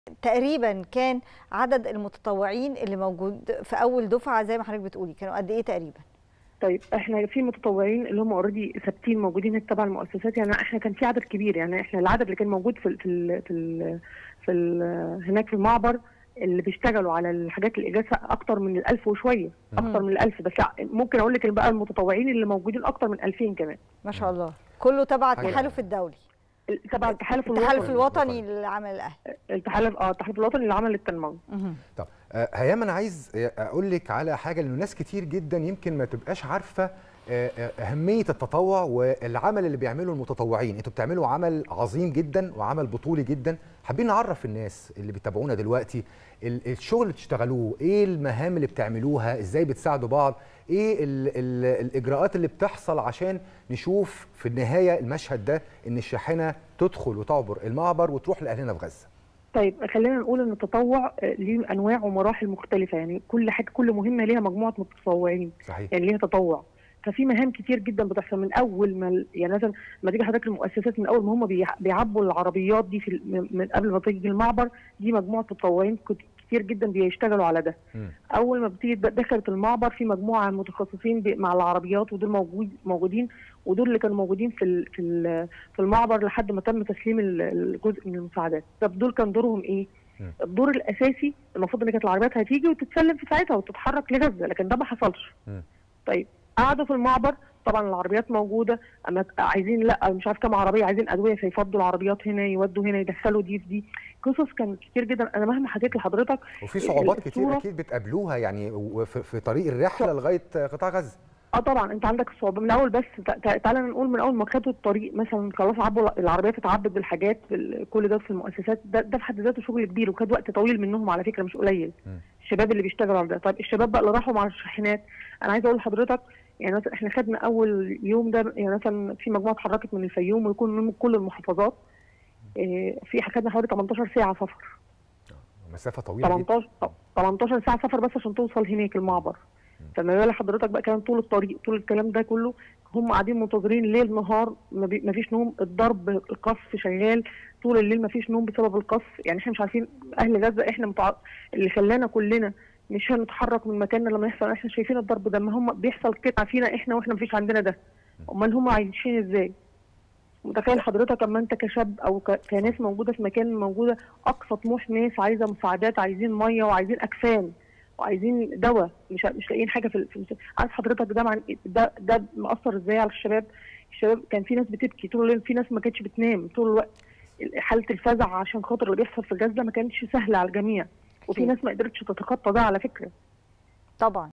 تقريبا كان عدد المتطوعين اللي موجود في اول دفعه زي ما حضرتك بتقولي كانوا قد ايه تقريبا طيب احنا في متطوعين اللي هم اوريدي ثابتين موجودين هناك تبع المؤسسات يعني احنا كان في عدد كبير يعني احنا العدد اللي كان موجود في ال في ال في, ال في ال هناك في المعبر اللي بيشتغلوا على الحاجات الاجازه اكتر من الألف وشويه اكتر من الألف بس ممكن اقول لك بقى المتطوعين اللي موجودين اكتر من 2000 كمان ما شاء الله كله تبع التحالف الدولي تبع التحالف الوطني التحالف الوطني للعمل الاهلي التحالف اه التحالف الوطني للعمل التنموي طب آه هيام انا عايز اقول لك على حاجه لانه ناس كتير جدا يمكن ما تبقاش عارفه اهميه التطوع والعمل اللي بيعمله المتطوعين انتوا بتعملوا عمل عظيم جدا وعمل بطولي جدا حابين نعرف الناس اللي بيتابعونا دلوقتي الشغل اللي بتشتغلوه ايه المهام اللي بتعملوها ازاي بتساعدوا بعض ايه ال ال الاجراءات اللي بتحصل عشان نشوف في النهايه المشهد ده ان الشاحنه تدخل وتعبر المعبر وتروح لاهلنا في غزه طيب خلينا نقول ان التطوع ليه انواع ومراحل مختلفه يعني كل حاجه كل مهمه ليها مجموعه متطوعين صحيح. يعني ليها تطوع ففي مهام كتير جدا بتحصل من اول ما يعني مثلا ما تيجي حضرتك المؤسسات من اول ما هم بيعبوا العربيات دي في من قبل ما تيجي المعبر دي مجموعه متطوعين كتير جدا بيشتغلوا على ده م. اول ما بتيجي دخلت المعبر في مجموعه متخصصين مع العربيات ودول موجود موجودين ودول اللي كانوا موجودين في ال في ال في المعبر لحد ما تم تسليم الجزء من المساعدات طب دول كان دورهم ايه م. الدور الاساسي المفروض ان كانت العربيات هتيجي وتتسلم في ساعتها وتتحرك لغزه لكن ده ما حصلش م. طيب قعدوا في المعبر طبعا العربيات موجوده اما عايزين لا مش عارف كام عربيه عايزين ادويه فيفضوا العربيات هنا يودوا هنا يدخلوا دي في دي قصص كانت كتير جدا انا مهما حكيت لحضرتك وفي صعوبات كتير اكيد بتقابلوها يعني في, في طريق الرحله لغايه قطاع غزه اه طبعا انت عندك الصعوبه من اول بس تعالى نقول من اول ما خدوا الطريق مثلا خلاص عبوا العربيات اتعبت بالحاجات كل ده في المؤسسات ده, ده في حد ذاته شغل كبير وخد وقت طويل منهم على فكره مش قليل م. الشباب اللي بيشتغلوا على ده طيب الشباب بقى اللي راحوا مع الشاحنات انا عايزه اقول لحضرتك يعني مثلا احنا خدنا اول يوم ده يعني مثلا في مجموعه اتحركت من الفيوم ويكون من كل المحافظات اه في خدنا حوالي 18 ساعه سفر مسافه طويله 18 18 ساعه سفر بس عشان توصل هناك المعبر فما بالك حضرتك بقى كمان طول الطريق طول الكلام ده كله هم قاعدين منتظرين ليل نهار ما فيش نوم الضرب القصف شغال طول الليل ما فيش نوم بسبب القصف يعني احنا مش عارفين اهل غزه احنا متع... اللي خلانا كلنا مش هنتحرك من مكاننا لما يحصل احنا شايفين الضرب ده ما هم بيحصل قطع فينا احنا واحنا مفيش عندنا ده امال هم عايشين ازاي متخيل حضرتك اما انت كشاب او كناس موجوده في مكان موجوده اقصى طموح ناس عايزه مساعدات عايزين ميه وعايزين اكفان وعايزين دواء مش مش لاقيين حاجه في, في عارف حضرتك ده مع ده ده مأثر ازاي على الشباب الشباب كان في ناس بتبكي طول الليل في ناس ما كانتش بتنام طول الوقت حاله الفزع عشان خاطر اللي بيحصل في غزه ما كانتش سهله على الجميع وفي ناس ما قدرتش تتخطى ده على فكره طبعا